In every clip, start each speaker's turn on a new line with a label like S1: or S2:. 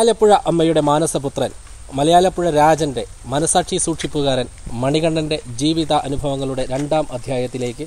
S1: മലയാലപ്പുഴ അമ്മയുടെ മാനസപുത്രൻ മലയാലപ്പുഴ രാജന്റെ മനസാക്ഷി സൂക്ഷിപ്പുകാരൻ മണികണ്ഠന്റെ ജീവിത അനുഭവങ്ങളുടെ രണ്ടാം അധ്യായത്തിലേക്ക്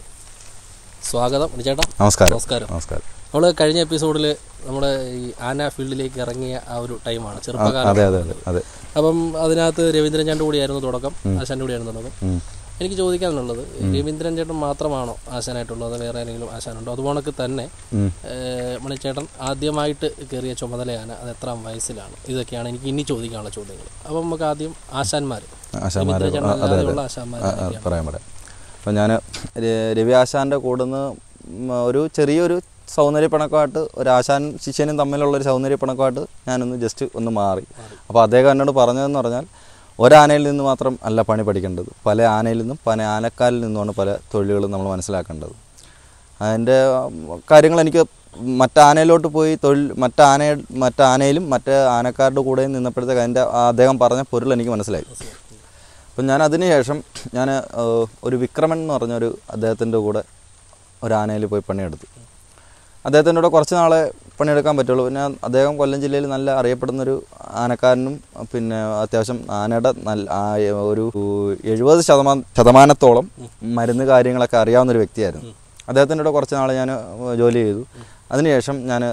S1: സ്വാഗതം ചേട്ടാ
S2: നമസ്കാരം
S1: നമസ്കാരം
S2: നമസ്കാരം
S1: നമ്മൾ കഴിഞ്ഞ എപ്പിസോഡിൽ നമ്മുടെ ഈ ആന ഫീൽഡിലേക്ക് ഇറങ്ങിയ ആ ഒരു ടൈമാണ് ചെറുപ്പകാലം
S2: അതെ അതെ അതെ അതെ
S1: അപ്പം അതിനകത്ത് രവീന്ദ്രൻ ചാണ്ട് കൂടിയായിരുന്നു തുടക്കം ആശാന്റെ കൂടിയായിരുന്നു തുടക്കം
S2: ഉം.
S1: എനിക്ക് ചോദിക്കാനുള്ളത് രവീന്ദ്രൻ ചേട്ടൻ മാത്രമാണോ ആശാനായിട്ടുള്ളത് വേറെ ആരെങ്കിലും ആശാനുണ്ടോ അതുപോണക്ക് തന്നെ
S2: ഉം.
S1: ഏഹ്, മണിച്ചേട്ടൻ ആദ്യമായിട്ട് കയറിയ ചുമതലയാണ് അത് എത്രാം വയസ്സിലാണ് ഇതൊക്കെയാണ് എനിക്ക് ഇനി ചോദിക്കാനുള്ള ചോദ്യങ്ങൾ അപ്പം നമുക്ക് ആദ്യം ആശാന്മാർ
S2: ആശാന്മാരെ
S1: രവീന്ദ്രൻ ചേട്ടൻ
S2: ആ, അതെ അതെ
S1: അല്ലാതെയുള്ള ആശാന്മാർ
S2: ആ, ആ, പറയാം പറയാം അപ്പം ഞാൻ രവി ആശാൻ്റെ കൂടെ നിന്ന് ഒരു ചെറിയൊരു സൗന്ദര്യപ്പിണക്കമായിട്ട് ഒരു ആശാൻ ശിഷ്യനും തമ്മിലുള്ള ഒരു സൗന്ദര്യപ്പിണക്കമായിട്ട് ഞാനൊന്ന് ജസ്റ്റ് ഒന്ന് മാറി അപ്പോൾ അദ്ദേഹം എന്നോട് പറഞ്ഞതെന്ന് പറഞ്ഞാൽ ഒരാനയിൽ നിന്ന് മാത്രം അല്ല പണി പഠിക്കേണ്ടത് പല ആനയിൽ നിന്നും പല ആനക്കാലിൽ നിന്നുമാണ് പല തൊഴിലുകളും നമ്മൾ മനസ്സിലാക്കേണ്ടത് അതിൻ്റെ കാര്യങ്ങൾ എനിക്ക് മറ്റാനയിലോട്ട് പോയി തൊഴിൽ മറ്റാന മറ്റാനയിലും മറ്റ് ആനക്കാരുടെ കൂടെയും നിന്നപ്പോഴത്തേക്ക് അതിൻ്റെ ആ അദ്ദേഹം പറഞ്ഞ പൊരുൾ എനിക്ക് മനസ്സിലായി അപ്പം ഞാൻ അതിന് ശേഷം ഞാൻ ഒരു വിക്രമൻ എന്ന് പറഞ്ഞൊരു അദ്ദേഹത്തിൻ്റെ കൂടെ ഒരു ആനയിൽ പോയി പണിയെടുത്തു അദ്ദേഹത്തിൻ്റെ കൂടെ കുറച്ച് നാളെ പണിയെടുക്കാൻ പറ്റുള്ളൂ പിന്നെ അദ്ദേഹം കൊല്ലം ജില്ലയിൽ നല്ല അറിയപ്പെടുന്നൊരു ആനക്കാരനും പിന്നെ അത്യാവശ്യം ആനയുടെ നല്ല ആ ഒരു എഴുപത് ശതമാനം ശതമാനത്തോളം മരുന്ന് കാര്യങ്ങളൊക്കെ അറിയാവുന്ന ഒരു വ്യക്തിയായിരുന്നു അദ്ദേഹത്തിൻ്റെ കൂടെ കുറച്ച് നാൾ ഞാൻ ജോലി ചെയ്തു അതിനുശേഷം ഞാൻ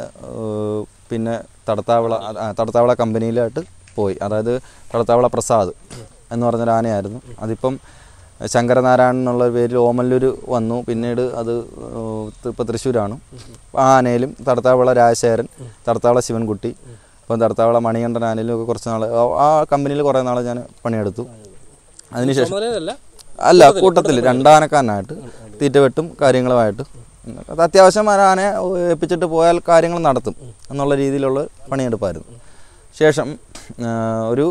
S2: പിന്നെ തടത്താവള ആ, തടത്താവള കമ്പനിയിലായിട്ട് പോയി അതായത് തടത്താവള പ്രസാദ് എന്ന് പറഞ്ഞൊരു ആനയായിരുന്നു അതിപ്പം ശങ്കരനാരായണൻ എന്നുള്ള പേരിൽ ഓമല്ലൂർ വന്നു പിന്നീട് അത് ഇപ്പോൾ തൃശ്ശൂരാണ് ആ ആനയിലും തടത്താവള രാജശേഖരൻ തടത്താവള ശിവൻകുട്ടി ഇപ്പം തടത്താവള മണികണ്ഠൻ ആനയിലും ഒക്കെ കുറച്ച് നാൾ ആ കമ്പനിയിൽ കുറേ നാൾ ഞാൻ പണിയെടുത്തു അതിനുശേഷം
S1: ചുമതലയല്ല
S2: അല്ല കൂട്ടത്തിൽ രണ്ടാനക്കാരനായിട്ട് തീറ്റവെട്ടും കാര്യങ്ങളുമായിട്ട് അത് അത്യാവശ്യം ആ ആനയെ ഏൽപ്പിച്ചിട്ട് പോയാൽ കാര്യങ്ങൾ നടത്തും എന്നുള്ള രീതിയിലുള്ള പണിയെടുപ്പായിരുന്നു ശേഷം ആ, ഒരു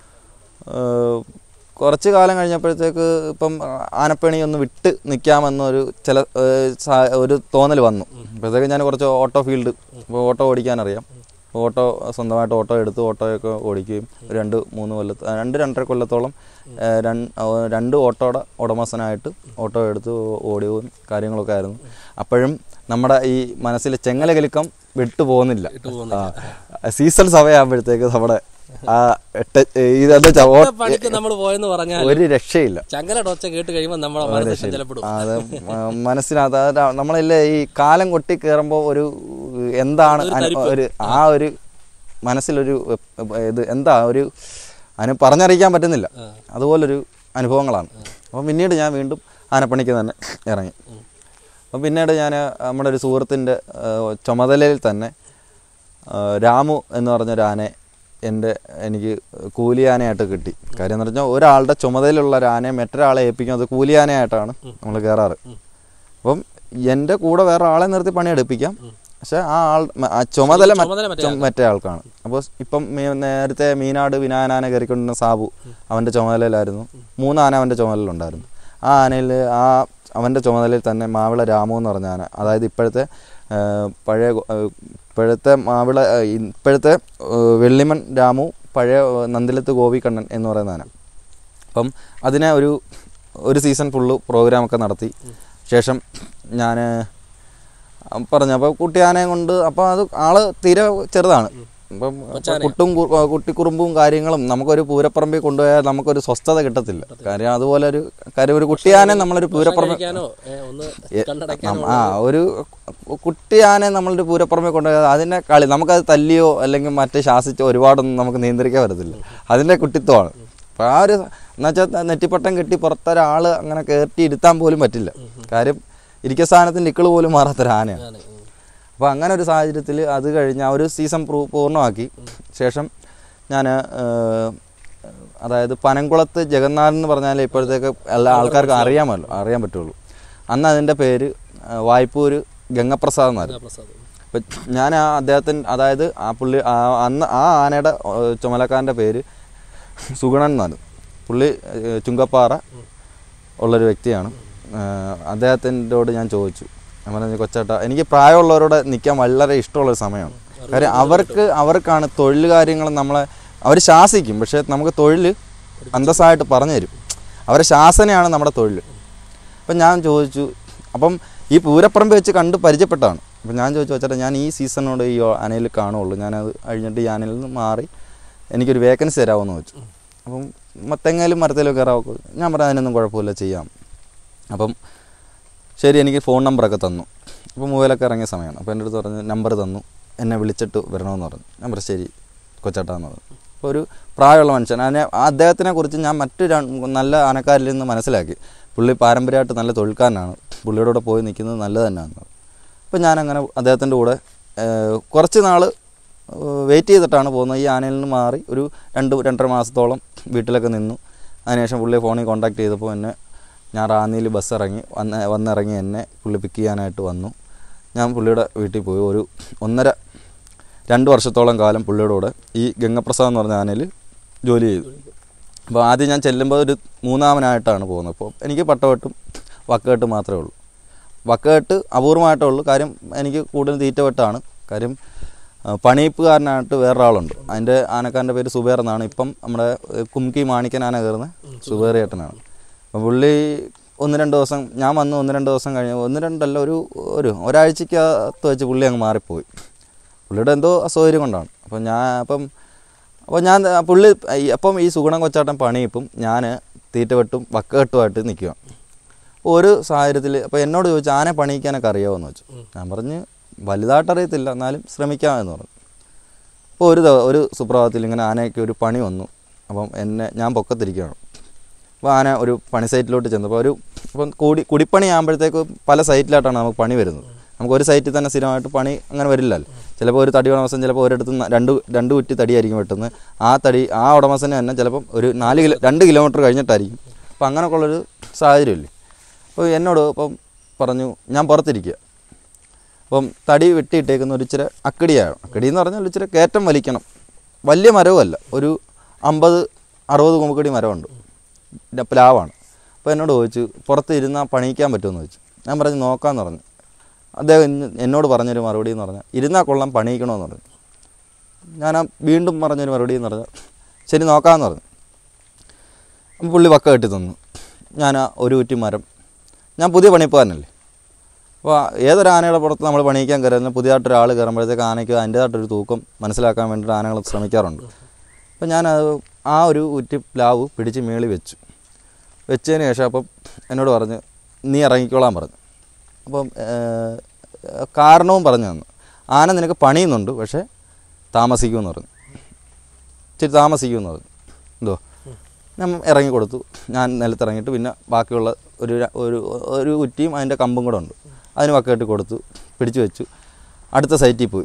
S2: ആ, കുറച്ച് കാലം കഴിഞ്ഞപ്പോഴത്തേക്ക് ഇപ്പം ആനപ്പണി ഒന്ന് വിട്ട് നിൽക്കാമെന്നൊരു ചില ആ, സാ- ഒരു തോന്നൽ വന്നു അപ്പോഴത്തേക്ക് ഞാൻ കുറച്ച് ഓട്ടോ ഫീൽഡ് ഇപ്പോൾ ഓട്ടോ ഓടിക്കാനറിയാം ഓട്ടോ സ്വന്തമായിട്ട് ഓട്ടോ എടുത്ത് ഓട്ടോയൊക്കെ ഓടിക്കുകയും ഒരു രണ്ട് മൂന്ന് കൊല്ലത്ത് ആ, രണ്ട് രണ്ടര കൊല്ലത്തോളം ആ, രൺ- ആ, രണ്ട് ഓട്ടോയുടെ ഉടമസ്ഥനായിട്ട് ഓട്ടോ എടുത്ത് ഓടുകയും കാര്യങ്ങളൊക്കെ ആയിരുന്നു അപ്പോഴും നമ്മുടെ ഈ മനസ്സിലെ ചെങ്ങല കലിക്കം വിട്ടു പോകുന്നില്ല ആ, സീസൺ സമയമാകുമ്പോഴത്തേക്ക് നമ്മുടെ ആ എട്ട് ഇതെന്ന് വെച്ചാൽ ഓ-
S1: പണിക്ക് നമ്മൾ പോയെന്ന് പറഞ്ഞാൽ
S2: ഒരു രക്ഷയില്ല
S1: ചങ്കല ടോച്ച കേട്ട് കഴിയുമ്പോൾ നമ്മളെ മനസ്സ് ചഞ്ചലപ്പെടും
S2: ആ, അത് മ- മനസ്സിനകത്ത് അത് നമ്മളില്ലേ ഈ കാലം കൊട്ടി കയറുമ്പോൾ ഒരു എന്താണ് അനു- ഒരു ആ ഒരു മനസ്സിലൊരു എ- ഇത് എന്താ ഒരു അതിന് പറഞ്ഞറിയിക്കാൻ പറ്റുന്നില്ല അതുപോലൊരു അനുഭവങ്ങളാണ് അപ്പം പിന്നീട് ഞാൻ വീണ്ടും ആനപ്പണിക്ക് തന്നെ ഇറങ്ങി അപ്പം പിന്നീട് ഞാൻ നമ്മുടെ ഒരു സുഹൃത്തിൻ്റെ ചുമതലയിൽ തന്നെ ആ, രാമു എന്ന് പറഞ്ഞൊരു ആനയെ എൻ്റെ എനിക്ക് കൂലി ആനയായിട്ട് കിട്ടി കാര്യം എന്ന് പറഞ്ഞാൽ ഒരാളുടെ ചുമതലയുള്ള ഒരു ആനയെ മറ്റൊരാളെ ഏൽപ്പിക്കുന്നത് കൂലി ആനയായിട്ടാണ് നമ്മൾ കയറാറ് അപ്പം എൻ്റെ കൂടെ വേറെ ആളെ നിർത്തി പണിയെടുപ്പിക്കാം പക്ഷെ ആ ആൾ ആ ചുമതല മറ്റ്
S1: ചുമതല മറ്റേ
S2: ചുമ- മറ്റേ ആൾക്കാണ് അപ്പോൾ ഇപ്പം മീ- നേരത്തെ മീനാട് വിനായനാന കയറിക്കൊണ്ടിരുന്ന സാബു അവൻ്റെ ചുമതലയിലായിരുന്നു മൂന്ന് ആന അവൻ്റെ ചുമതലയിലുണ്ടായിരുന്നു ആ ആനയിൽ ആ അവൻ്റെ ചുമതലയിൽ തന്നെ മാവിള രാമു എന്ന് പറഞ്ഞ ആന അതായത് ഇപ്പോഴത്തെ ആ, പഴയ ഗോ- ആ, ഇപ്പോഴത്തെ മാവിള ആ, ഇപ്പോഴത്തെ ആ, വെള്ളിമൺ രാമു പഴയ ആ, നന്ദിലത്ത് ഗോപിക്കണ്ണൻ എന്ന് പറയുന്ന ആന അപ്പം അതിനെ ഒരു ഒരു സീസൺ ഫുള്ള് പ്രോഗ്രാമൊക്കെ നടത്തി ശേഷം ഞാൻ പറഞ്ഞു അപ്പോൾ കുട്ടിയാനയും കൊണ്ട് അപ്പോൾ അത് ആള് തീരെ ചെറുതാണ് അപ്പം കുട്ടും കു- കുട്ടിക്കുറുമ്പും കാര്യങ്ങളും നമുക്കൊരു പൂരപ്പറമ്പിൽ കൊണ്ടുപോയാൽ നമുക്കൊരു സ്വസ്ഥത കിട്ടത്തില്ല കാര്യം അതുപോലെ ഒരു കാര്യം ഒരു കുട്ടിയാനെ നമ്മളൊരു പൂരപ്പറമ്പ്
S1: കഴിക്കാനോ ഏ, ഒന്ന് കണ്ണടയ്ക്കാനോ
S2: ആ ഒരു കുട്ടിയാനെ നമ്മളൊരു പൂരപ്പുറമെ കൊണ്ടുപോയാൽ അതിനെ കളി നമുക്കത് തല്ലിയോ അല്ലെങ്കിൽ മറ്റേ ശാസിച്ചോ ഒരുപാടൊന്നും നമുക്ക് നിയന്ത്രിക്കാൻ പറ്റത്തില്ല അതിൻ്റെ കുട്ടിത്വമാണ് അപ്പോൾ ആ ഒരു എന്നുവെച്ചാൽ നെറ്റിപ്പട്ടം കെട്ടി പുറത്തൊരാൾ അങ്ങനെ കയറ്റി ഇരുത്താൻ പോലും പറ്റില്ല കാര്യം ഇരിക്കുന്ന സ്ഥാനത്തിൻ്റെ ഇക്കിള് പോലും മാറാത്തൊരു ആനയാണ്
S1: ആണ്. ഉം.
S2: അപ്പോൾ അങ്ങനെ ഒരു സാഹചര്യത്തിൽ അത് കഴിഞ്ഞ് ആ ഒരു സീസൺ പ്രൂ പൂർണ്ണമാക്കി ശേഷം ഞാൻ അതായത് പനംകുളത്ത് ജഗന്നാഥൻ എന്ന് പറഞ്ഞാൽ ഇപ്പോഴത്തേക്ക് എല്ലാ ആൾക്കാർക്കും അറിയാമല്ലോ അറിയാൻ പറ്റുള്ളൂ അന്ന് അതിൻ്റെ പേര് ആ, വായ്പൂര് ഗംഗപ്രസാദ് എന്നായിരുന്നു
S1: പ്രസാദ്
S2: അപ്പം ഞാൻ ആ അദ്ദേഹത്തിന് അതായത് ആ പുള്ളി ആ- അന്ന് ആ ആനയുടെ ഏ, ചുമലക്കാരൻ്റെ പേര് സുഗുണൻ എന്നാണ് പുള്ളി ഏ, ചുങ്കപ്പാറ ഉള്ളൊരു വ്യക്തിയാണ് അദ്ദേഹത്തിൻ്റെയോട് ഞാൻ ചോദിച്ചു ഞാൻ പറഞ്ഞു കൊച്ചേട്ടാ എനിക്ക് പ്രായമുള്ളവരോട് നിൽക്കാൻ വളരെ ഇഷ്ടമുള്ളൊരു സമയമാണ് കാര്യം അവർക്ക് അവർക്കാണ് തൊഴിൽ കാര്യങ്ങൾ നമ്മളെ അവർ ശാസിക്കും പക്ഷേ നമുക്ക് തൊഴിൽ അന്തസ്സായിട്ട് പറഞ്ഞു തരും അവരെ ശാസനയാണ് നമ്മുടെ തൊഴിൽ അപ്പം ഞാൻ ചോദിച്ചു അപ്പം ഈ പൂരപ്പറമ്പ് വെച്ച് കണ്ട് പരിചയപ്പെട്ടാണ് അപ്പം ഞാൻ ചോദിച്ചു വെച്ചാൽ ഞാൻ ഈ സീസണോട് ഈ ആനയിൽ കാണുള്ളൂ ഞാനത് കഴിഞ്ഞിട്ട് ഈ ആനയിൽ നിന്ന് മാറി എനിക്കൊരു വേക്കൻസി തരാമെന്ന് വെച്ചു അപ്പം മ- തെങ്ങയിലും മരത്തിലും കയറാമോ ഞാൻ പറഞ്ഞു അതിനൊന്നും കുഴപ്പമില്ല ചെയ്യാം അപ്പം ശരി എനിക്ക് ഫോൺ നമ്പറൊക്കെ തന്നു അപ്പോൾ മൊബൈലൊക്കെ ഇറങ്ങിയ സമയമാണ് അപ്പോൾ എൻ്റെ അടുത്ത് പറഞ്ഞ് നമ്പർ തന്നു എന്നെ വിളിച്ചിട്ട് വരണമെന്ന് പറഞ്ഞു ഞാൻ പറഞ്ഞു ശരി കൊച്ചേട്ടാന്ന് പറഞ്ഞു അപ്പോൾ ഒരു പ്രായമുള്ള മനുഷ്യൻ അതിനെ അദ്ദേഹത്തിനെ കുറിച്ച് ഞാൻ മറ്റു രണ്ട് നല്ല ആനക്കാരിൽ നിന്ന് മനസ്സിലാക്കി പുള്ളി പാരമ്പര്യമായിട്ട് നല്ല തൊഴിൽക്കാരനാണ് പുള്ളിയുടെ കൂടെ പോയി നിൽക്കുന്നത് നല്ലത് തന്നെയാണ് അപ്പോൾ ഞാനങ്ങനെ അദ്ദേഹത്തിൻ്റെ കൂടെ ഏഹ്, കുറച്ച് നാൾ വെയിറ്റ് ചെയ്തിട്ടാണ് പോകുന്നത് ഈ ആനയിൽ നിന്ന് മാറി ഒരു രണ്ട് രണ്ടര മാസത്തോളം വീട്ടിലൊക്കെ നിന്നു അതിനുശേഷം പുള്ളിയെ ഫോണിൽ കോൺടാക്ട് ചെയ്തപ്പോൾ എന്നെ ഞാൻ റാന്നിയിൽ ബസ് ഇറങ്ങി വന്ന് വന്നിറങ്ങി എന്നെ പുള്ളി പിക്ക് ചെയ്യാനായിട്ട് വന്നു ഞാൻ പുള്ളിയുടെ വീട്ടിൽ പോയി ഒരു ഒന്നര രണ്ട് വർഷത്തോളം കാലം പുള്ളിയുടെ കൂടെ ഈ ഗംഗപ്രസാദ് എന്ന് പറഞ്ഞ ആനയിൽ ജോലി ചെയ്തു അപ്പോൾ ആദ്യം ഞാൻ ചെല്ലുമ്പോൾ ഒരു മൂന്നാമനായിട്ടാണ് പോകുന്നത് അപ്പോൾ എനിക്ക് പട്ടവെട്ടും വക്കകെട്ടും മാത്രമേ ഉള്ളൂ വക്കകെട്ട് അപൂർവമായിട്ടേ ഉള്ളൂ കാര്യം എനിക്ക് കൂടുതൽ തീറ്റവെട്ടാണ് കാര്യം ആ, പണിയിപ്പുകാരനായിട്ട് വേറൊരാളുണ്ട് അതിൻ്റെ ആനക്കാരൻ്റെ പേര് സുബേർ എന്നാണ് ഇപ്പം നമ്മുടെ ഏഹ്, കുംകി മാണിക്കൻ ആന കയറുന്ന സുബേർ ചേട്ടനാണ് അപ്പോൾ പുള്ളി ഒന്ന് രണ്ട് ദിവസം ഞാൻ വന്ന് ഒന്ന് രണ്ട് ദിവസം കഴിഞ്ഞ് ഒന്ന് രണ്ടല്ല ഒരു ഒരു ഒരാഴ്ചക്കകത്ത് വെച്ച് പുള്ളി അങ്ങ് മാറിപ്പോയി പുള്ളിയുടെ എന്തോ അസൗകര്യം കൊണ്ടാണ് അപ്പം ഞാൻ അപ്പം അപ്പോൾ ഞാൻ ദാ പുള്ളി ഈ- അപ്പം ഈ സുഗുണം കൊച്ചാട്ടൻ പണിയിപ്പും ഞാൻ തീറ്റവെട്ടും വക്കകെട്ടുമായിട്ട് നിൽക്കുക അപ്പോൾ ഒരു സാഹചര്യത്തിൽ അപ്പോൾ എന്നോട് ചോദിച്ചു ആനെ പണിയിക്കാനൊക്കെ അറിയാമോന്ന് വെച്ചു ഞാൻ പറഞ്ഞ് വലുതായിട്ട് അറിയത്തില്ല എന്നാലും ശ്രമിക്കാമെന്ന് പറഞ്ഞു അപ്പോൾ ഒരു ദവ- ഒരു സുപ്രഭാതത്തിൽ ഇങ്ങനെ ആനയ്ക്ക് ഒരു പണി വന്നു അപ്പം എന്നെ ഞാൻ പൊക്കത്തിരിക്കുകയാണ് അപ്പോൾ ആന ഒരു പണി സൈറ്റിലോട്ട് ചെന്നപ്പോൾ ഒരു ഇപ്പം കൂടി കുടിപ്പണി ആകുമ്പോഴത്തേക്ക് പല സൈറ്റിലായിട്ടാണ് നമുക്ക് പണി വരുന്നത് നമുക്ക് ഒരു സൈറ്റിൽ തന്നെ സ്ഥിരമായിട്ട് പണി അങ്ങനെ വരില്ലല്ലോ ചിലപ്പോൾ ഒരു തടി ഉടമസ്ഥൻ ചിലപ്പോൾ ഒരിടത്ത് ന- രണ്ട് രണ്ട് കുറ്റി തടിയായിരിക്കും വെട്ടുന്നത് ആ തടി ആ ഉടമസ്ഥന് തന്നെ ചിലപ്പം ഒരു നാല് കിലോ രണ്ട് കിലോമീറ്റർ കഴിഞ്ഞിട്ടായിരിക്കും അപ്പോൾ അങ്ങനെയൊക്കെ ഉള്ളൊരു സാഹചര്യമില്ലേ അപ്പോൾ എന്നോട് ഇപ്പം പറഞ്ഞു ഞാൻ പുറത്തിരിക്കുക അപ്പം തടി വെട്ടിയിട്ടേക്കുന്ന ഒരു ഇച്ചിരി അക്കടിയാണ് അക്കടി എന്ന് പറഞ്ഞാൽ ഇച്ചിരി കയറ്റം വലിക്കണം വലിയ മരവുമല്ല ഒരു അമ്പത് അറുപത് കുമ്പക്കടി മരമുണ്ട് പിന്നെ പ്ലാവാണ് അപ്പോൾ എന്നോട് ചോദിച്ചു പുറത്ത് ഇരുന്നാൽ പണിയിക്കാൻ പറ്റുമെന്ന് ചോദിച്ചു ഞാൻ പറഞ്ഞു നോക്കാമെന്ന് പറഞ്ഞു അദ്ദേഹം ഇന്ന് എന്നോട് പറഞ്ഞൊരു മറുപടി എന്ന് പറഞ്ഞാൽ ഇരുന്നാൽ കൊള്ളാം പണിയിക്കണമെന്ന് പറഞ്ഞു ഞാൻ ആ വീണ്ടും പറഞ്ഞൊരു മറുപടി എന്ന് പറഞ്ഞാൽ ശരി നോക്കാമെന്ന് പറഞ്ഞു അപ്പം പുള്ളി വക്ക കെട്ടി തന്നു ഞാൻ ആ ഒരു കുറ്റി മരം ഞാൻ പുതിയ പണിപ്പുകാരനല്ലേ അപ്പോൾ ഏതൊരു ആനയുടെ പുറത്ത് നമ്മൾ പണിയിക്കാൻ കയറുന്ന പുതിയതായിട്ടൊരാൾ കയറുമ്പോഴത്തേക്ക് ആനയ്ക്ക് അതിൻ്റേതായിട്ടൊരു തൂക്കം മനസ്സിലാക്കാൻ വേണ്ടിയിട്ട് ആനകൾ ശ്രമിക്കാറുണ്ട് അപ്പോൾ ഞാൻ അത് ആ ഒരു കുറ്റി പ്ലാവ് പിടിച്ച് മേളി വെച്ചു വെച്ചതിന് ശേഷം അപ്പം എന്നോട് പറഞ്ഞ് നീ ഇറങ്ങിക്കോളാൻ പറഞ്ഞു അപ്പം ഏഹ്, കാരണവും പറഞ്ഞു തന്നു ആന നിനക്ക് പണിയുന്നുണ്ട് പക്ഷേ താമസിക്കുമെന്ന് പറഞ്ഞു ഇച്ചിരി താമസിക്കുമെന്ന് പറഞ്ഞു എന്തോ ഞാൻ ഇറങ്ങി കൊടുത്തു ഞാൻ നിലത്തിറങ്ങിയിട്ട് പിന്നെ ബാക്കിയുള്ള ഒരു ര- ഒരു ഒരു കുറ്റിയും അതിൻ്റെ കമ്പും കൂടെ ഉണ്ട് അതിന് വക്കയിട്ട് കൊടുത്തു പിടിച്ചു വെച്ചു അടുത്ത സൈറ്റിൽ പോയി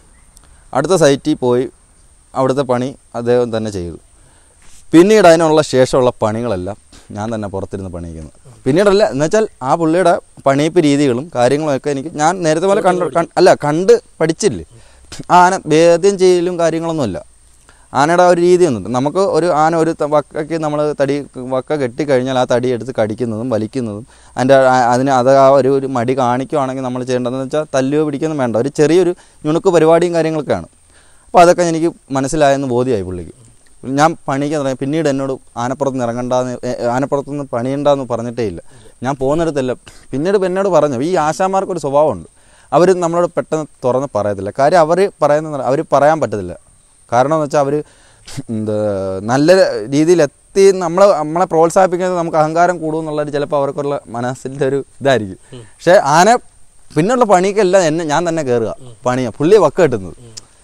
S2: അടുത്ത സൈറ്റിൽ പോയി അവിടുത്തെ പണി അദ്ദേഹം തന്നെ ചെയ്തു പിന്നീട് അതിനുള്ള ശേഷമുള്ള പണികളെല്ലാം ഞാൻ തന്നെ പുറത്തിരുന്ന് പണിയിക്കുന്നത് പിന്നീടല്ല എന്നുവെച്ചാൽ ആ പുള്ളിയുടെ പണിയിപ്പ് രീതികളും കാര്യങ്ങളും ഒക്കെ എനിക്ക് ഞാൻ നേരത്തെ പോലെ കണ്ട് കൺ- അല്ല കണ്ട് പഠിച്ചില്ലേ ആ ആന ഭേദ്യം ചെയ്യലും കാര്യങ്ങളൊന്നുമില്ല ആനയുടെ ആ ഒരു രീതി ഒന്നും നമുക്ക് ഒരു ആന ഒരു ത- വക്കയ്ക്ക് നമ്മൾ തടി വക്ക കെട്ടിക്കഴിഞ്ഞാൽ ആ തടി എടുത്ത് കടിക്കുന്നതും വലിക്കുന്നതും അതിൻ്റെ ആ- അതിന് അത് ആ ഒരു ഒരു മടി കാണിക്കുവാണെങ്കിൽ നമ്മൾ ചെയ്യേണ്ടതെന്ന് വെച്ചാൽ തല്ലുകയോ പിടിക്കൊന്നും വേണ്ട ഒരു ചെറിയൊരു ഞുണുക്ക് പരിപാടിയും കാര്യങ്ങളൊക്കെയാണ് അപ്പോൾ അതൊക്കെ എനിക്ക് മനസ്സിലായെന്ന് ബോധ്യമായി പുള്ളിക്ക് ഞാൻ പണിക്കാൻ തുടങ്ങി പിന്നീട് എന്നോട് ആനപ്പുറത്ത് നിന്ന് ഇറങ്ങണ്ടെന്ന് ഏ, ആനപ്പുറത്തുനിന്ന് പണിയണ്ടെന്ന് പറഞ്ഞിട്ടേ ഇല്ല ഞാൻ പോകുന്നിടത്തെല്ലാം പിന്നീട് ഇപ്പം എന്നോട് പറഞ്ഞു ഈ ആശാമാർക്കൊരു സ്വഭാവമുണ്ട് അവർ നമ്മളോട് പെട്ടെന്ന് തുറന്ന് പറയത്തില്ല കാര്യം അവർ പറയുന്ന അവർ പറയാൻ പറ്റത്തില്ല കാരണം എന്ന് വെച്ചാൽ അവർ എന്താ നല്ല രീതിയിൽ എത്തി നമ്മളെ നമ്മളെ പ്രോത്സാഹിപ്പിക്കുന്നത് നമുക്ക് അഹങ്കാരം കൂടുമെന്നുള്ളൊരു ചിലപ്പോൾ അവർക്കുള്ള മനസ്സിൻ്റെ ഒരു ഇതായിരിക്കും പക്ഷേ ആന പിന്നുള്ള പണിക്കെല്ലാം എന്നെ ഞാൻ തന്നെ കയറുക പണിയാണ് പുള്ളിയെ വക്ക കെട്ടുന്നത്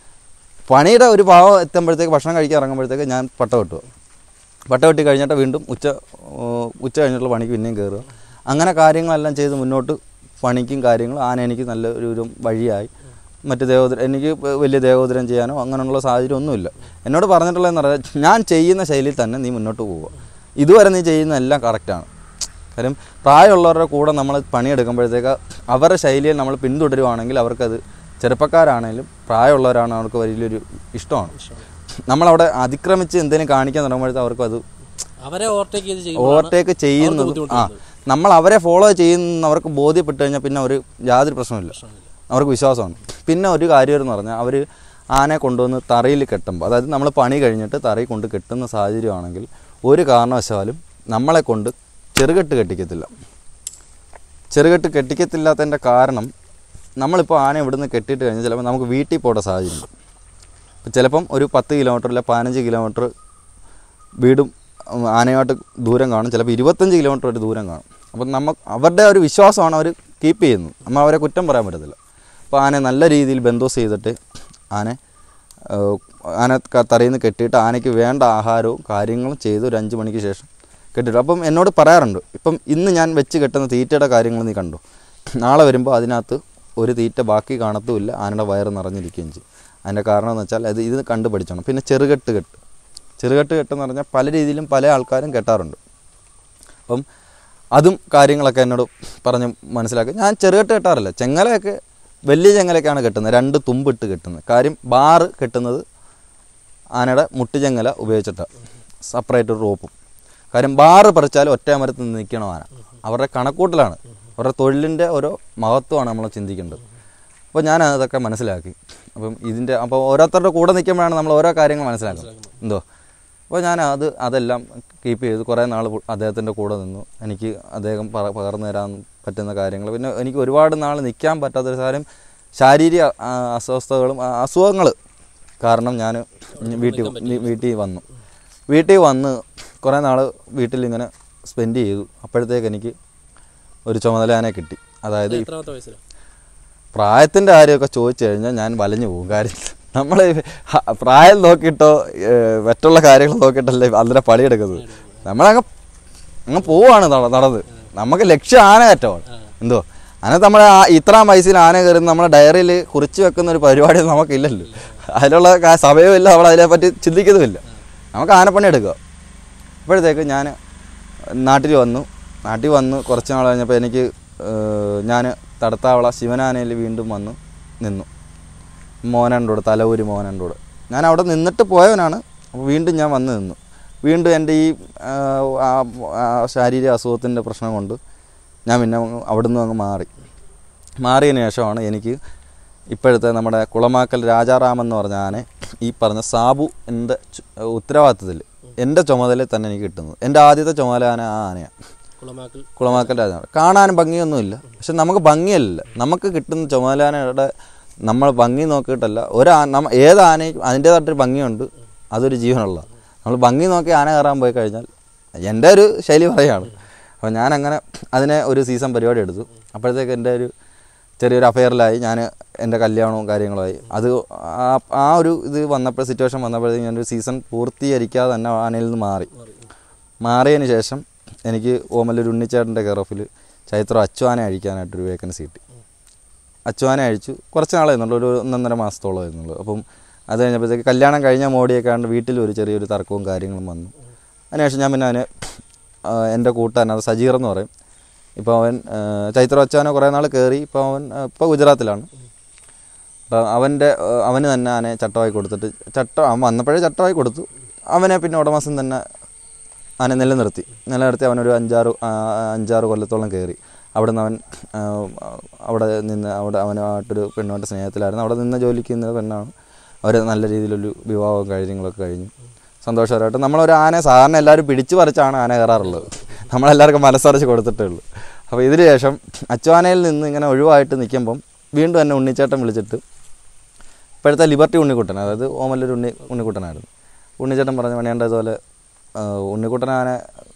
S2: പണിയുടെ ഒരു ഭാവം എത്തുമ്പോഴത്തേക്ക് ഭക്ഷണം കഴിക്കാൻ ഇറങ്ങുമ്പോഴത്തേക്ക് ഞാൻ പട്ട വെട്ടുക പട്ട വെട്ടി കഴിഞ്ഞിട്ട് വീണ്ടും ഉച്ച ഓ, ഉച്ച കഴിഞ്ഞിട്ടുള്ള പണിക്ക് പിന്നെയും കയറുക അങ്ങനെ കാര്യങ്ങളെല്ലാം ചെയ്ത് മുന്നോട്ട് പണിക്കും കാര്യങ്ങളും ആന എനിക്ക് നല്ല ഒരു ഒരു വഴിയായി മറ്റ് ദേവോദരം എനിക്ക് വലിയ ദേവോദരം ചെയ്യാനോ അങ്ങനെയുള്ള സാഹചര്യം ഒന്നുമില്ല എന്നോട് പറഞ്ഞിട്ടുള്ളതെന്ന് പറഞ്ഞാൽ ഞാൻ ചെയ്യുന്ന ശൈലിയിൽ തന്നെ നീ മുന്നോട്ട് പോവുക ഇതുവരെ നീ ചെയ്യുന്ന എല്ലാം കറക്റ്റാണ് കാര്യം പ്രായമുള്ളവരുടെ കൂടെ നമ്മൾ പണിയെടുക്കുമ്പോഴത്തേക്ക് അവരുടെ ശൈലിയെ നമ്മൾ പിന്തുടരുവാണെങ്കിൽ അവർക്കത് ചെറുപ്പക്കാരാണെങ്കിലും പ്രായമുള്ളവരാണ് അവർക്ക് വലിയൊരു ഇഷ്ടമാണ് നമ്മളവിടെ അതിക്രമിച്ച് എന്തെങ്കിലും കാണിക്കാൻ തുടങ്ങുമ്പോഴത്തേക്ക് അവർക്കും അത്
S1: അവരെ ഓവർടേക്ക് ചെയ്ത് ചെയ്യുമ്പോൾ
S2: ഓവർടേക്ക് ചെയ്യുന്നത് ആ നമ്മൾ അവരെ ഫോളോ ചെയ്യുന്ന അവർക്ക് ബോധ്യപ്പെട്ട് കഴിഞ്ഞാൽ പിന്നെ ഒരു യാതൊരു പ്രശ്നമില്ല അവർക്ക് വിശ്വാസമാണ് പിന്നെ ഒരു കാര്യം എന്ന് പറഞ്ഞാൽ അവർ ആനയെ കൊണ്ടുവന്ന് തറയിൽ കെട്ടുമ്പോൾ അതായത് നമ്മൾ പണി കഴിഞ്ഞിട്ട് തറയിൽ കൊണ്ട് കെട്ടുന്ന സാഹചര്യമാണെങ്കിൽ ഒരു കാരണവശാലും നമ്മളെ കൊണ്ട് ചെറുകെട്ട് കെട്ടിക്കത്തില്ല ചെറുകെട്ട് കെട്ടിക്കത്തില്ലാത്തതിൻ്റെ കാരണം നമ്മളിപ്പോൾ ആന ഇവിടുന്ന് കെട്ടിയിട്ട് കഴിഞ്ഞാൽ ചിലപ്പോൾ നമുക്ക് വീട്ടിൽ പോകേണ്ട സാഹചര്യം ചിലപ്പം ഒരു പത്ത് കിലോമീറ്റർ അല്ലെ പതിനഞ്ച് കിലോമീറ്റർ വീടും ഉം, ആനയുമായിട്ട് ദൂരം കാണും ചിലപ്പോൾ ഇരുപത്തഞ്ച് കിലോമീറ്റർ വരെ ദൂരം കാണും അപ്പം നമ്മൾ അവരുടെ ഒരു വിശ്വാസമാണ് അവർ കീപ്പ് ചെയ്യുന്നത് നമ്മൾ അവരെ കുറ്റം പറയാൻ പറ്റത്തില്ല അപ്പോൾ ആനയെ നല്ല രീതിയിൽ ബന്ധോസ് ചെയ്തിട്ട് ആന ആന ക- തറയിൽ നിന്ന് കെട്ടിയിട്ട് ആനയ്ക്ക് വേണ്ട ആഹാരവും കാര്യങ്ങളും ചെയ്ത് ഒരു അഞ്ച് മണിക്ക് ശേഷം കെട്ടിട്ടു അപ്പം എന്നോട് പറയാറുണ്ട് ഇപ്പം ഇന്ന് ഞാൻ വെച്ച് കെട്ടുന്ന തീറ്റയുടെ കാര്യങ്ങൾ നീ കണ്ടു നാളെ വരുമ്പോൾ അതിനകത്ത് ഒരു തീറ്റ ബാക്കി കാണത്തുമില്ല ആനയുടെ വയറ് നിറഞ്ഞിരിക്കുകയും ചെയ്യും അതിൻ്റെ കാരണം എന്ന് വെച്ചാൽ അത് ഇത് കണ്ടു പഠിച്ചോണം പിന്നെ ചെറുകെട്ട് കെട്ട് ചെറുകെട്ട് കെട്ടെന്ന് പറഞ്ഞാൽ പല രീതിയിലും പല ആൾക്കാരും കെട്ടാറുണ്ട് അപ്പം അതും കാര്യങ്ങളൊക്കെ എന്നോട് പറഞ്ഞ് മനസ്സിലാക്കി ഞാൻ ചെറുകെട്ട് കെട്ടാറില്ല ചെങ്ങലയൊക്കെ വലിയ ചെങ്ങലയൊക്കെയാണ് കെട്ടുന്നത് രണ്ട് തുമ്പിട്ട് കെട്ടുന്നത് കാര്യം ബാറ് കെട്ടുന്നത് ആനയുടെ മുട്ടുചെങ്ങല ഉപയോഗിച്ചിട്ടാണ് സെപ്പറേറ്റ് ഒരു റോപ്പും കാര്യം ബാറ് പറിച്ചാൽ ഒറ്റ മരത്തിൽ നിന്ന് നിൽക്കണം ആന അവരുടെ കണക്കൂട്ടലാണ് അവരുടെ തൊഴിലിൻ്റെ ഓരോ മഹത്വമാണ് നമ്മൾ ചിന്തിക്കേണ്ടത് അപ്പോൾ ഞാൻ അതൊക്കെ മനസ്സിലാക്കി അപ്പം ഇതിൻ്റെ അപ്പോൾ ഓരോരുത്തരുടെ കൂടെ നിൽക്കുമ്പോഴാണ് നമ്മൾ ഓരോ കാര്യങ്ങൾ മനസ്സിലാക്കുന്നത് എന്തോ അപ്പോൾ ഞാൻ അത് അതെല്ലാം കീപ്പ് ചെയ്ത് കുറേ നാൾ അദ്ദേഹത്തിൻ്റെ കൂടെ നിന്നു എനിക്ക് അദ്ദേഹം പറ- പകർന്നു തരാൻ പറ്റുന്ന കാര്യങ്ങൾ പിന്നെ എനിക്ക് ഒരുപാട് നാൾ നിൽക്കാൻ പറ്റാത്തൊരു കാര്യം ശാരീരിക ആ, അസ്വസ്ഥതകളും ആ, അസുഖങ്ങൾ കാരണം ഞാൻ വീട്ടിൽ വീട്ടിൽ വന്നു വീട്ടിൽ വന്ന് കുറേ നാൾ വീട്ടിലിങ്ങനെ സ്പെൻഡ് ചെയ്തു അപ്പോഴത്തേക്ക് എനിക്ക് ഒരു ചുമതലാനെ കിട്ടി അതായത്
S1: എത്രാമത്തെ വയസ്സിലാണ്
S2: പ്രായത്തിൻ്റെ കാര്യമൊക്കെ ചോദിച്ചു കഴിഞ്ഞാൽ ഞാൻ വലഞ്ഞു പോകും കാര്യം നമ്മൾ പ്രായം നോക്കിയിട്ടോ ഏഹ്, മറ്റുള്ള കാര്യങ്ങൾ നോക്കിയിട്ടല്ലേ അതിനെ പണിയെടുക്കുന്നത് നമ്മളങ്ങ് അങ്ങ് പോവാണ് നട- നടന്ന് നമുക്ക് ലക്ഷ്യം ആന കയറ്റമാണ് എന്തോ അതിനകത്ത് നമ്മൾ ഇത്രാം വയസ്സിൽ ആന കയറി നമ്മളെ ഡയറിയിൽ കുറിച്ച് വെക്കുന്ന ഒരു പരിപാടി നമുക്കില്ലല്ലോ അതിലുള്ള കാ- സമയമില്ല നമ്മൾ അതിനെപ്പറ്റി ചിന്തിക്കുന്നുമില്ല നമുക്ക് ആനപ്പണി എടുക്കുക അപ്പോഴത്തേക്ക് ഞാൻ നാട്ടിൽ വന്നു നാട്ടിൽ വന്ന് കുറച്ച് നാൾ കഴിഞ്ഞപ്പോൾ എനിക്ക് ഞാൻ തടത്താവള ശിവനാനയിൽ വീണ്ടും വന്ന് നിന്നു മോനണ്ടോട് തലൂരി മോനണ്ടോട് ഞാൻ അവിടെ നിന്നിട്ട് പോയവനാണ് അപ്പോൾ വീണ്ടും ഞാൻ വന്ന് നിന്നു വീണ്ടും എൻ്റെ ഈ ആ, ആ, ആ ശാരീരിക അസുഖത്തിൻ്റെ പ്രശ്നം കൊണ്ട് ഞാൻ പിന്നെ അങ്ങ് അവിടുന്ന് അങ്ങ് മാറി മാറിയതിന് ശേഷമാണ് എനിക്ക് ഇപ്പോഴത്തെ നമ്മുടെ കുളമാക്കൽ രാജാറാം എന്ന് പറഞ്ഞ ആനെ ഈ പറഞ്ഞ സാബു എൻ്റെ ചു- ഉത്തരവാദിത്തത്തിൽ എൻ്റെ ചുമതലയിൽ തന്നെ എനിക്ക് കിട്ടുന്നത് എൻ്റെ ആദ്യത്തെ ചുമതല ആന ആ ആനയാണ്
S1: കുളമാക്കൽ
S2: കുളമാക്കൽ രാജാവ് കാണാനും ഭംഗിയൊന്നുമില്ല പക്ഷെ നമുക്ക് ഭംഗിയല്ല നമുക്ക് കിട്ടുന്ന ചുമതലാനയുടെ നമ്മൾ ഭംഗി നോക്കിയിട്ടല്ല ഒരു ആ- നമ്മ ഏത് ആനയ്ക്കും അതിൻ്റേതായിട്ടൊരു ഭംഗിയുണ്ട് അതൊരു ജീവനുള്ള നമ്മൾ ഭംഗി നോക്കി ആന കയറാൻ പോയി കഴിഞ്ഞാൽ എൻ്റെ ഒരു ശൈലി പറയാണ് അപ്പോൾ ഞാൻ അങ്ങനെ അതിനെ ഒരു സീസൺ പരിപാടി എടുത്തു അപ്പോഴത്തേക്ക് എൻ്റെ ഒരു ചെറിയൊരു അഫെയറിലായി ഞാൻ എൻ്റെ കല്യാണവും കാര്യങ്ങളുമായി അത് ആ ആ ഒരു ഇത് വന്നപ്പോൾ സിറ്റുവേഷൻ വന്നപ്പോഴത്തേക്ക് ഞാനൊരു സീസൺ പൂർത്തീകരിക്കാതെ തന്നെ ആനയിൽ നിന്ന് മാറി മാറിയതിന് ശേഷം എനിക്ക് ഓമല്ലൂർ ഉണ്ണിച്ചേട്ടൻ്റെ കെയർ ഓഫിൽ ചൈത്രം അച്ചുവാനെ അഴിക്കാനായിട്ടൊരു വേക്കൻസി കിട്ടി അച്ചുവാനെ അഴിച്ചു കുറച്ച് നാളായിരുന്നുള്ളൂ ഒരു ഒന്നൊന്നര മാസത്തോളം ആയിരുന്നുള്ളൂ അപ്പം അത് കഴിഞ്ഞപ്പോഴത്തേക്ക് കല്യാണം കഴിഞ്ഞ മോടിയൊക്കെ ആണ്ട് വീട്ടിൽ ഒരു ചെറിയൊരു തർക്കവും കാര്യങ്ങളും വന്നു അതിനുശേഷം ഞാൻ പിന്നെ അവന് ആ, എൻ്റെ കൂട്ടുകാരൻ അത് സജീർ എന്ന് പറയും ഇപ്പോൾ അവൻ ആ, ചൈത്ര അച്ചുവാനെ കുറേ നാൾ കയറി ഇപ്പോൾ അവൻ ഇപ്പോൾ ഗുജറാത്തിലാണ് അപ്പോൾ അവൻ്റെ ആ, അവന് തന്നെ ആനെ ചട്ടമായി കൊടുത്തിട്ട് ചട്ടം അവൻ വന്നപ്പോഴേ ചട്ടമായി കൊടുത്തു അവനെ പിന്നെ ഉടമസ്ഥൻ തന്നെ ആനെ നിലനിർത്തി നിലനിർത്തി അവനൊരു അഞ്ചാറ് ആ, അഞ്ചാറ് കൊല്ലത്തോളം കയറി അവിടെ നിന്ന് അവൻ ആ, അവിടെ നിന്ന് അവിടെ അവനുമായിട്ടൊരു പെണ്ണുമായിട്ട് സ്നേഹത്തിലായിരുന്നു അവിടെ നിന്ന് ജോലിക്ക് നിന്ന പെണ്ണാണ് അവർ നല്ല രീതിയിലൊരു വിവാഹവും കാര്യങ്ങളൊക്കെ കഴിഞ്ഞു സന്തോഷകരമായിട്ട് നമ്മളൊരു ആനയെ സാധാരണ എല്ലാവരും പിടിച്ചു പറിച്ചാണ് ആന കയറാറുള്ളത് നമ്മളെല്ലാവർക്കും മനസ്സറിച്ച് കൊടുത്തിട്ടേ ഉള്ളൂ അപ്പോൾ ഇതിന് ശേഷം അച്ചുവാനയിൽ നിന്ന് ഇങ്ങനെ ഒഴിവായിട്ട് നിൽക്കുമ്പം വീണ്ടും എന്നെ ഉണ്ണിച്ചേട്ടൻ വിളിച്ചിട്ട് ഇപ്പോഴത്തെ ലിബർട്ടി ഉണ്ണിക്കുട്ടൻ അതായത് ഓമല്ലൊരു ഉണ്ണി ഉണ്ണിക്കുട്ടനായിരുന്നു ഉണ്ണിച്ചേട്ടൻ പറഞ്ഞ മണിയണ്ട ഇതുപോലെ ആ, ഉണ്ണിക്കുട്ടനാനെ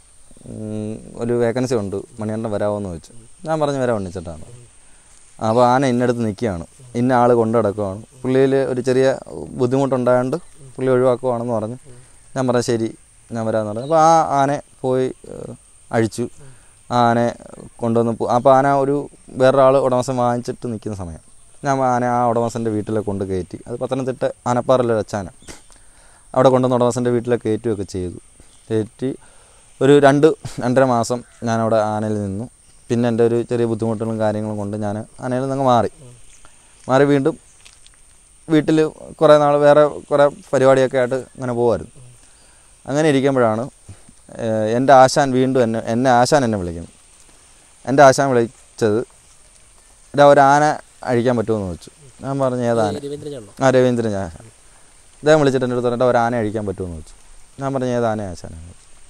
S2: ഉം, ഒരു വേക്കൻസി ഉണ്ട് മണിയണ്ടൻ വരാമോന്ന് ചോദിച്ചു ഞാൻ പറഞ്ഞു വരാം ഉണ്ണിച്ചേട്ടാണ് അപ്പോൾ ആന ഇന്നടുത്ത് നിൽക്കുകയാണ് ഇന്ന ആൾ കൊണ്ടു നടക്കുവാണ് പുള്ളിയിൽ ഒരു ചെറിയ ബുദ്ധിമുട്ടുണ്ടായതുകൊണ്ട് പുള്ളി ഒഴിവാക്കുവാണെന്ന് പറഞ്ഞു ഞാൻ പറഞ്ഞു ശരി ഞാൻ വരാമെന്ന് പറഞ്ഞു അപ്പോൾ ആ ആനെ പോയി ഏഹ്, അഴിച്ചു ആ ആനെ കൊണ്ടുവന്ന് പോ- അപ്പോൾ ആന ഒരു വേറൊരാൾ ഉടമസ്ഥൻ വാങ്ങിച്ചിട്ട് നിൽക്കുന്ന സമയം ഞാൻ ആന ആ ഉടമസ്ഥൻ്റെ വീട്ടിലേക്ക് കൊണ്ട് കയറ്റി അത് പത്തനംതിട്ട ആനപ്പാറയിലെ അച്ചാന അവിടെ കൊണ്ടുവന്ന് ഉടമസ്ഥൻ്റെ വീട്ടിലേക്ക് കയറ്റുകയൊക്കെ ചെയ്തു കയറ്റി ഒരു രണ്ട് രണ്ടര മാസം ഞാനവിടെ ആനയിൽ നിന്നു പിന്നെ എൻ്റെ ഒരു ചെറിയ ബുദ്ധിമുട്ടുകളും കാര്യങ്ങളും കൊണ്ട് ഞാൻ ആനയിൽ നിന്ന് മാറി മാറി വീണ്ടും വീട്ടിൽ കുറേ നാൾ വേറെ കുറേ പരിപാടിയൊക്കെ ആയിട്ട് അങ്ങനെ പോകുമായിരുന്നു അങ്ങനെ ഇരിക്കുമ്പോഴാണ് ഏഹ്, എൻ്റെ ആശാൻ വീണ്ടും എന്നെ എന്നെ ആശാൻ എന്നെ വിളിക്കുന്നു എൻ്റെ ആശാൻ വിളിച്ചത് "എടാ, ഒരു ആന അഴിക്കാൻ പറ്റുമെന്ന് ചോദിച്ചു ഞാൻ പറഞ്ഞു ഏതാന
S1: രവീന്ദ്രനാണോ
S2: ആ രവീന്ദ്രൻ ഞാൻ അദ്ദേഹം വിളിച്ചിട്ട് എൻ്റെ അടുത്ത് പറഞ്ഞിട്ട് ഒരു ആന അഴിക്കാൻ പറ്റുമെന്ന് ചോദിച്ചു ഞാൻ പറഞ്ഞു ഏത് ആന ആശാനാണ്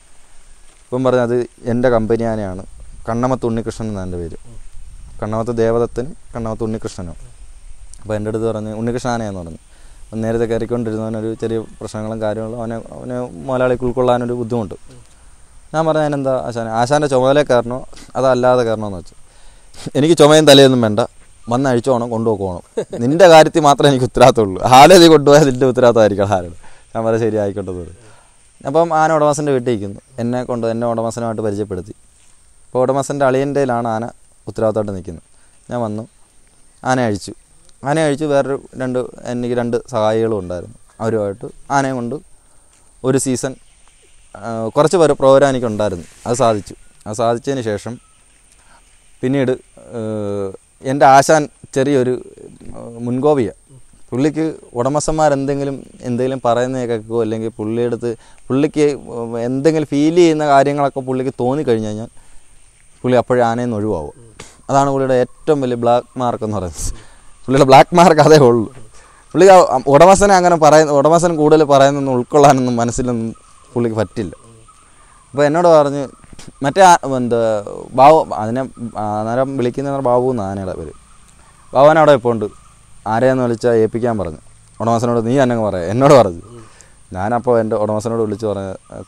S2: ഇപ്പം പറഞ്ഞു അത് എൻ്റെ കമ്പനി ആനയാണ് കണ്ണമത്ത് ഉണ്ണികൃഷ്ണൻ എന്നാണ് എൻ്റെ പേര് കണ്ണമത്ത് ദേവദത്തനും കണ്ണമത്ത് ഉണ്ണികൃഷ്ണനും അപ്പോൾ എൻ്റെ അടുത്ത് പറഞ്ഞ് ഉണ്ണികൃഷ്ണൻ ആനയെന്ന് പറഞ്ഞു നേരത്തെ കയറിക്കൊണ്ടിരുന്നവനൊരു ചെറിയ പ്രശ്നങ്ങളും കാര്യങ്ങളും അവനെ അവനെ മുതലാളിക്ക് ഉൾക്കൊള്ളാനൊരു ബുദ്ധിമുട്ട് ഞാൻ പറഞ്ഞ അതിനെന്താ ആശാൻ ആശാൻ്റെ ചുമതല കയറണോ അതല്ലാതെ കയറണമെന്ന് വെച്ചു എനിക്ക് ചുമയും തലയൊന്നും വേണ്ട വന്ന് അഴിച്ചോണം കൊണ്ടുപോകണം നിന്റെ കാര്യത്തിൽ മാത്രമേ എനിക്ക് ഉത്തരവാദിത്തമുള്ളൂ ആരെ നീ കൊണ്ടുപോയാൽ നിന്റെ ഉത്തരവാദിത്തമായിരിക്കണം ആരോട് ഞാൻ പറയാം ശരി ആയിക്കോട്ടെ എന്ന് പറഞ്ഞു. അപ്പം ആന ഉടമസ്ഥൻ്റെ വീട്ടിൽ ഇരിക്കുന്നു എന്നെ കൊണ്ട് എന്നെ ഉടമസ്ഥനുമായിട്ട് പരിചയപ്പെടുത്തി അപ്പോൾ ഉടമസ്ഥൻ്റെ അളിയൻ്റെയിലാണ് ആന ഉത്തരവാദിത്തമായിട്ട് നിൽക്കുന്നത് ഞാൻ വന്നു ആന അഴിച്ചു ആന അഴിച്ചു വേറൊരു രണ്ട് എനിക്ക് രണ്ട് സഹായികളും ഉണ്ടായിരുന്നു അവരുമായിട്ട് ആനയും കൊണ്ട് ഒരു സീസൺ ആ, കുറച്ച് പേര് പ്രോഗ്രാം എനിക്കുണ്ടായിരുന്നു അത് സാധിച്ചു അത് സാധിച്ചതിന് ശേഷം പിന്നീട് ഏഹ്, എൻ്റെ ആശാൻ ചെറിയൊരു മുൻകോപിയ പുള്ളിക്ക് ഉടമസ്ഥന്മാരെന്തെങ്കിലും എന്തെങ്കിലും പറയുന്നത് കേൾക്കുകയോ അല്ലെങ്കിൽ പുള്ളിയെടുത്ത് പുള്ളിക്ക് എന്തെങ്കിലും ഫീൽ ചെയ്യുന്ന കാര്യങ്ങളൊക്കെ പുള്ളിക്ക് തോന്നിക്കഴിഞ്ഞ് കഴിഞ്ഞാൽ പുള്ളി അപ്പോഴേ ആനയിൽ നിന്ന് ഒഴിവാകും അതാണ് പുള്ളിയുടെ ഏറ്റവും വലിയ ബ്ലാക്ക് മാർക്ക് എന്ന് പറയുന്നത് പുള്ളിയുടെ ബ്ലാക്ക് മാർക്ക് അതേ ഉള്ളൂ പുള്ളി ആ ഉടമസ്ഥനെ അങ്ങനെ പറയുന്ന ഉടമസ്ഥൻ കൂടുതൽ പറയുന്നൊന്നും ഉൾക്കൊള്ളാനൊന്നും മനസ്സിലൊന്നും പുള്ളിക്ക് പറ്റില്ല അപ്പോൾ എന്നോട് പറഞ്ഞ് മറ്റേ ആ- എന്താ ബാബു അതിനെ അന്നേരം വിളിക്കുന്ന ബാബു എന്ന് ആനയുടെ പേര് ബാബുവിനെ അവിടെ ഇപ്പോൾ ഉണ്ട് ആരെയെന്ന് വിളിച്ചാൽ ഏൽപ്പിക്കാൻ പറഞ്ഞു ഉടമസ്ഥനോട് നീ തന്നെ പറയാം എന്നോട് പറഞ്ഞു ഞാനപ്പോൾ എൻ്റെ ഉടമസ്ഥനോട് വിളിച്ച് പറഞ്ഞ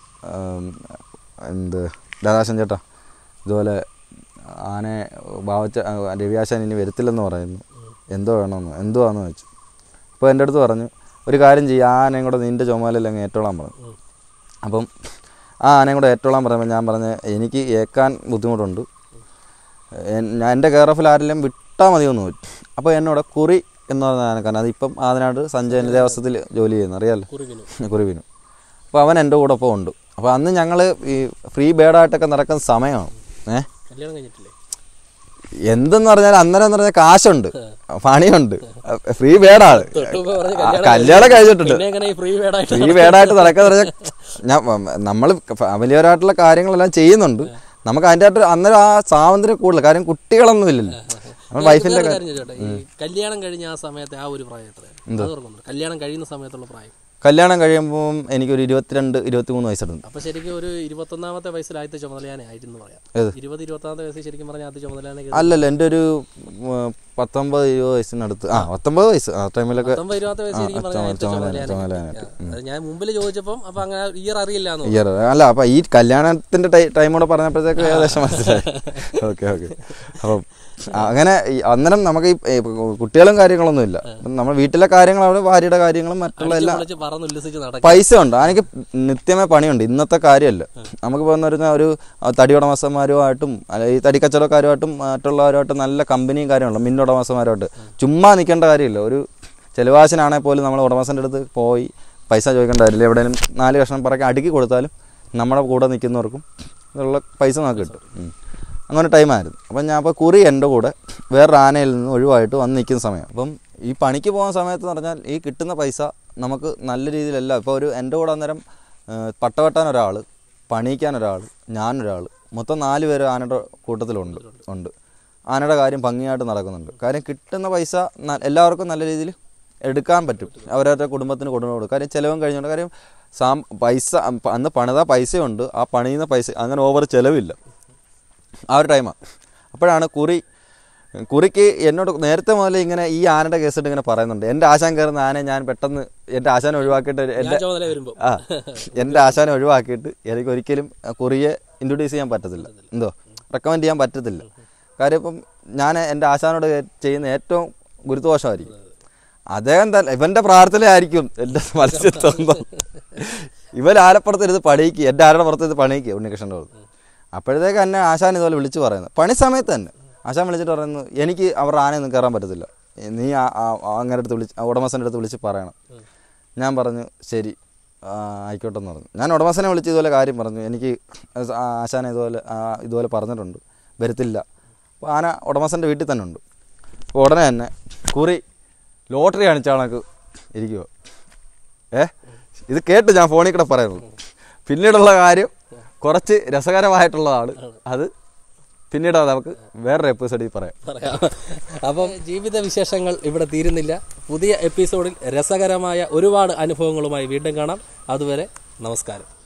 S2: എന്ത് രാധാശൻ ചേട്ടാ ഇതുപോലെ ആനെ ബാവച്ച രവിയാശാൻ ഇനി വരത്തില്ലെന്ന് പറയുന്നു എന്തോ വേണമെന്ന് എന്തുവാന്ന് വെച്ചു അപ്പോൾ എൻ്റെ അടുത്ത് പറഞ്ഞു ഒരു കാര്യം ചെയ്യും ആ ആനയും കൂടെ നിൻ്റെ ചുമതലയിൽ അങ്ങ് ഏറ്റോളാൻ പറഞ്ഞു അപ്പം ആ ആനയും കൂടെ ഏറ്റോളാൻ പറയുമ്പോൾ ഞാൻ പറഞ്ഞ എനിക്ക് ഏക്കാൻ ബുദ്ധിമുട്ടുണ്ട് എൻ- ഞാൻ എൻ്റെ കെയർ ഓഫിൽ ആരെങ്കിലും വിട്ടാൽ മതി എന്ന് ചോദിച്ചു അപ്പോൾ എന്നോട് കുറി എന്ന് പറഞ്ഞ ആനക്കാരൻ അതിപ്പം അതിനായിട്ട് സഞ്ജയൻ ദേവസ്വത്തിൽ ജോലി ചെയ്യുന്നു അറിയാലോ
S1: കുറുകിന്
S2: കുരുവിനു അപ്പോൾ അവൻ എൻ്റെ കൂടെ ഒപ്പം ഉണ്ട് അപ്പോൾ അന്ന് ഞങ്ങൾ ഈ ഫ്രീ ബേഡായിട്ടൊക്കെ നടക്കുന്ന സമയമാണ് ഏഹ്
S1: കല്യാണം കഴിഞ്ഞിട്ടില്ലേ
S2: എന്തെന്ന് പറഞ്ഞാൽ അന്നേരം എന്ന് പറഞ്ഞാൽ കാശുണ്ട് പണിയുണ്ട് ഫ്രീ ബേഡാണ്
S1: തൊട്ടുമുമ്പ് പറഞ്ഞ
S2: ആ,
S1: കല്യാണം
S2: കല്യാണം കഴിച്ചിട്ടുണ്ട്
S1: പിന്നെ എങ്ങനെ ഈ ഫ്രീ വേടായിട്ട്
S2: ഫ്രീ ബേഡായിട്ട് നടക്കാന്ന് പറഞ്ഞാൽ ഞാൻ നമ്മൾ ഫാമിലിയറായിട്ടുള്ള കാര്യങ്ങളെല്ലാം ചെയ്യുന്നുണ്ട് നമുക്ക് അതിൻ്റെ ആയിട്ട് അന്നേരം ആ സ്വാതന്ത്ര്യം കൂടുതൽ കാര്യം കുട്ടികളൊന്നും ഇല്ലല്ലോ നമ്മൾ വൈഫിൻ്റെ
S1: വേറൊരു കാര്യം ചോദിച്ചോട്ടെ ഈ കല്യാണം കഴിഞ്ഞ ആ സമയത്തെ ആ ഒരു പ്രായം എത്രയാണ് അത് ഓർക്കുന്നുണ്ട് കല്യാണം കഴിയുന്ന സമയത്തുള്ള പ്രായം
S2: കല്യാണം കഴിയുമ്പോൾ എനിക്കൊരു ഇരുപത്തിരണ്ട് ഇരുപത്തിമൂന്ന് വയസ്സുണ്ട്
S1: അപ്പൊ ശരിക്കും ഒരു ഇരുപത്തൊന്നാമത്തെ വയസ്സിൽ ആദ്യത്തെ ചുമതലയാനെ ആയിരുന്നു പറയാം
S2: ഏത്?
S1: ഇരുപത് ഇരുപത്താമത്തെ വയസ്സിൽ ശരിക്കും പറഞ്ഞാൽ ആദ്യ ചുമതലയാനെ
S2: അല്ലല്ല എൻ്റെ ഒരു ഉം, പത്തൊമ്പത് ഇരുപത് വയസ്സിനടുത്ത് ആ പത്തൊമ്പത് വയസ്സ് ആ ടൈമിലൊക്കെ
S1: പത്തൊമ്പത് ഇരുപത്തെ വയസ്സിൽ ശരിക്കും പറഞ്ഞാൽ ആദ്യത്തെ
S2: ചുമതലയാണ്,
S1: ചുമതലയാനെ
S2: ചുമതലയാണ്.
S1: അത് ഞാൻ മുമ്പിൽ ചോദിച്ചപ്പം അപ്പൊ അങ്ങനെ ഇയർ അറിയില്ല എന്ന്
S2: ഇയർ അല്ല അപ്പം ഈ കല്യാണത്തിൻ്റെ ടൈ ടൈം കൂടെ പറഞ്ഞപ്പോഴത്തേക്ക് ഏകദേശം മനസ്സിലായി ഓക്കെ ഓക്കെ അപ്പം അങ്ങനെ ഈ അന്നേരം നമുക്ക് ഈ ഈ കുട്ടികളും കാര്യങ്ങളൊന്നും ഇല്ല അപ്പം നമ്മൾ വീട്ടിലെ കാര്യങ്ങളാണ് ഭാര്യയുടെ കാര്യങ്ങളും മറ്റുള്ള എല്ലാം
S1: വിളിച്ച് പറന്ന് ഉല്ലസിച്ച് നടക്കും
S2: പൈസ ഉണ്ട് എനിക്ക് നിത്യമേ പണിയുണ്ട് ഇന്നത്തെ കാര്യമല്ല നമുക്ക് വന്ന് വരുന്ന ഒരു തടി ഉടമസ്ഥന്മാരുമായിട്ടും അല്ല ഈ തടി കച്ചവടക്കാരുമായിട്ടും മറ്റുള്ളവരുമായിട്ട് നല്ല കമ്പനിയും കാര്യമുണ്ട് മിന്ന ഉടമസ്ഥന്മാരുമായിട്ട് ചുമ്മാ നിൽക്കേണ്ട കാര്യമില്ല ഒരു ചെലവാശനാണെങ്കിൽ പോലും നമ്മൾ ഉടമസ്ഥൻ്റെ അടുത്ത് പോയി പൈസ ചോദിക്കേണ്ട കാര്യമില്ല എവിടെയെങ്കിലും നാല് കഷ്ണം പറക്കി അടുക്കി കൊടുത്താലും നമ്മുടെ കൂടെ നിൽക്കുന്നവർക്കും ഉള്ള പൈസ നമുക്ക് കിട്ടും ഉം. അങ്ങനെ ടൈമായിരുന്നു അപ്പം ഞാൻ അപ്പോൾ കുറി എൻ്റെ കൂടെ വേറൊരു ആനയിൽ നിന്ന് ഒഴിവായിട്ട് വന്ന് നിൽക്കുന്ന സമയം അപ്പം ഈ പണിക്ക് പോകുന്ന സമയത്ത് എന്ന് പറഞ്ഞാൽ ഈ കിട്ടുന്ന പൈസ നമുക്ക് നല്ല രീതിയിലല്ല ഇപ്പോൾ ഒരു എൻ്റെ കൂടെ അന്നേരം ഏഹ്, പട്ട വെട്ടാൻ ഒരാൾ പണിയിക്കാൻ ഒരാൾ ഞാനൊരാൾ മൊത്തം നാല് പേര് ആനയുടെ കൂട്ടത്തിലുണ്ട് ഉണ്ട് ആനയുടെ കാര്യം ഭംഗിയായിട്ട് നടക്കുന്നുണ്ട് കാര്യം കിട്ടുന്ന പൈസ ന- എല്ലാവർക്കും നല്ല രീതിയിൽ എടുക്കാൻ പറ്റും അവരവരുടെ കുടുംബത്തിന് കൊണ്ടുപോകും കാര്യം ചിലവും കഴിഞ്ഞുകൊണ്ട് കാര്യം സാം പൈസ അന്ന് പണിത പൈസയുണ്ട് ആ പണിയുന്ന പൈസ അങ്ങനെ ഓവർ ചിലവില്ല ആ ഒരു ടൈമാണ് അപ്പോഴാണ് കുറി കുറിക്ക് എന്നോട് നേരത്തെ മുതലേ ഇങ്ങനെ ഈ ആനയുടെ കേസിട്ട് ഇങ്ങനെ പറയുന്നുണ്ട് എൻ്റെ ആശാൻ കയറുന്ന ആനയെ ഞാൻ പെട്ടെന്ന് എൻ്റെ ആശാനെ ഒഴിവാക്കിയിട്ട് എൻ്റെ
S1: ഞാൻ ചുമതല വരുമ്പോ
S2: ആ എൻ്റെ ആശാനെ ഒഴിവാക്കിയിട്ട് എനിക്ക് ഒരിക്കലും കുറിയെ ഇൻട്രൊഡ്യൂസ് ചെയ്യാൻ പറ്റത്തില്ല എന്തോ റെക്കമെൻഡ് ചെയ്യാൻ പറ്റത്തില്ല കാര്യം ഇപ്പം ഞാൻ എൻ്റെ ആശാനോട് ചെയ്യുന്ന ഏറ്റവും ഗുരുദോഷമായിരിക്കും അദ്ദേഹം തന്നെ ഇവൻ്റെ പ്രാർത്ഥനയായിരിക്കും എൻ്റെ മത്സ്യത്വം ഇവൻ ആലപ്പുറത്തിരുന്ന് പണിയിക്കുക എൻ്റെ ആരുടെ പുറത്തിരുന്ന് പണിയിക്കുക ഉണ്ണികൃഷ്ണൻ്റെ പുറത്ത് അപ്പോഴത്തേക്ക് എന്നെ ആശാൻ ഇതുപോലെ വിളിച്ച് പറയുന്നത് പണി സമയത്ത് തന്നെ ആശാൻ വിളിച്ചിട്ട് പറയുന്നു എനിക്ക് അവരുടെ ആനയൊന്നും കയറാൻ പറ്റത്തില്ല നീ ആ- ആ- ആ അങ്ങനെ അടുത്ത് വിളിച്ച് ആ ഉടമസ്ഥൻ്റെ അടുത്ത് വിളിച്ച് പറയണം ഞാൻ പറഞ്ഞു ശരി ആ, ആയിക്കോട്ടെ എന്ന് പറഞ്ഞു ഞാൻ ഉടമസ്ഥനെ വിളിച്ച് ഇതുപോലെ കാര്യം പറഞ്ഞു എനിക്ക് ആ ആശാനെ ഇതുപോലെ ആ, ഇതുപോലെ പറഞ്ഞിട്ടുണ്ട് വരത്തില്ല അപ്പോൾ ആന ഉടമസ്ഥൻ്റെ വീട്ടിൽ തന്നെ ഉണ്ട് അപ്പോൾ ഉടനെ തന്നെ കുറി ലോട്ടറി കാണിച്ച കണക്ക് ഇരിക്കുമോ ഏ ഇത് കേട്ട് ഞാൻ ഫോണിൽ കൂടെ പറയുന്നത് പിന്നീടുള്ള കാര്യം കുറച്ച് രസകരമായിട്ടുള്ളതാണ് അത് പിന്നീട് അത് നമുക്ക് വേറൊരു എപ്പിസോഡിൽ പറയാം
S1: പറയാം അപ്പം ജീവിത വിശേഷങ്ങൾ ഇവിടെ തീരുന്നില്ല പുതിയ എപ്പിസോഡിൽ രസകരമായ ഒരുപാട് അനുഭവങ്ങളുമായി വീണ്ടും കാണാം അതുവരെ നമസ്കാരം